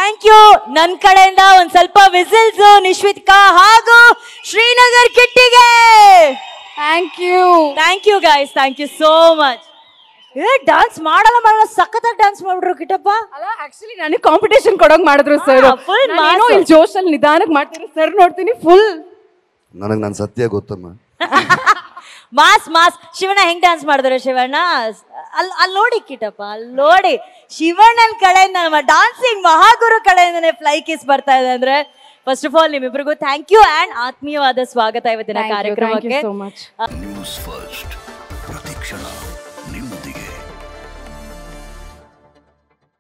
Thank you ನನ್ ಕಡೆಯಿಂದ ಒಂದ್ ಸ್ವಲ್ಪ ವಿಸಿಲ್ಸ್ ನಿಶ್ವಿತ್ಕಾ ಹಾಗೂ ಶ್ರೀನಗರ್ ಕಿಟ್ಟಿಗೆ thank you thank you guys thank you so much ಏ ಡಾನ್ಸ್ ಮಾಡಲ್ಲ ಮಾಡಲ್ಲ ಸಖತ್ತಾಗಿ ಡಾನ್ಸ್ ಮಾಡ್ಬಿಟ್ರು ಕಿಟ್ಟಪ್ಪ ಅಲ್ಲ ಆಕ್ಚುಲಿ ನನಗೆ ಕಾಂಪಿಟೇಷನ್ ಕೊಡೋಂಗ್ ಮಾಡಿದ್ರು ಸರ್ ಹಾ, full mass. ಇಲ್ಲಿ ಜೋಶಲ್ಲಿ ನಿಧಾನಕ್ಕೆ ಮಾಡ್ತೀನಿ ಸರ್ ನೋಡ್ತೀನಿ ಫುಲ್ ನನಗೆ ನಾನು ಸತ್ಯ ಗೊತ್ತಮ್ಮ ಮಾಸ್ ಮಾಸ್ ಶಿವಣ್ಣ ಹೆಂಗ್ ಡಾನ್ಸ್ ಮಾಡಿದ್ರು ಶಿವಣ್ಣ ಅಲ್ಲಿ ಅಲ್ಲಿ ನೋಡಿ ಕಿಟಪ್ಪ ಅಲ್ಲಿ ನೋಡಿ ಶಿವಣ್ಣನ ಕಡೆಯಿಂದ ನಮ್ಮ ಡಾನ್ಸಿಂಗ್ ಮಹಾಗುರು ಕಡೆಯಿಂದನೇ ಫ್ಲೈ ಕಿಸ್ ಬರ್ತಾ ಇದೆ ಅಂದ್ರೆ ಫಸ್ಟ್ ಆಫ್ ಆಲ್ ನಿಮ್ಮಿಬ್ರಿಗೂ ಥ್ಯಾಂಕ್ ಯು ಅಂಡ್ ಆತ್ಮೀಯವಾದ ಸ್ವಾಗತ ಇವತ್ತಿನ ಥ್ಯಾಂಕ್ ಯು ಕಾರ್ಯಕ್ರಮಕ್ಕೆ ಸೋ ಮಚ್ ನ್ಯೂಸ್ ಫಸ್ಟ್ ಪ್ರತಿಕ್ಷಣ ನಿಮ್ಮೊಂದಿಗೆ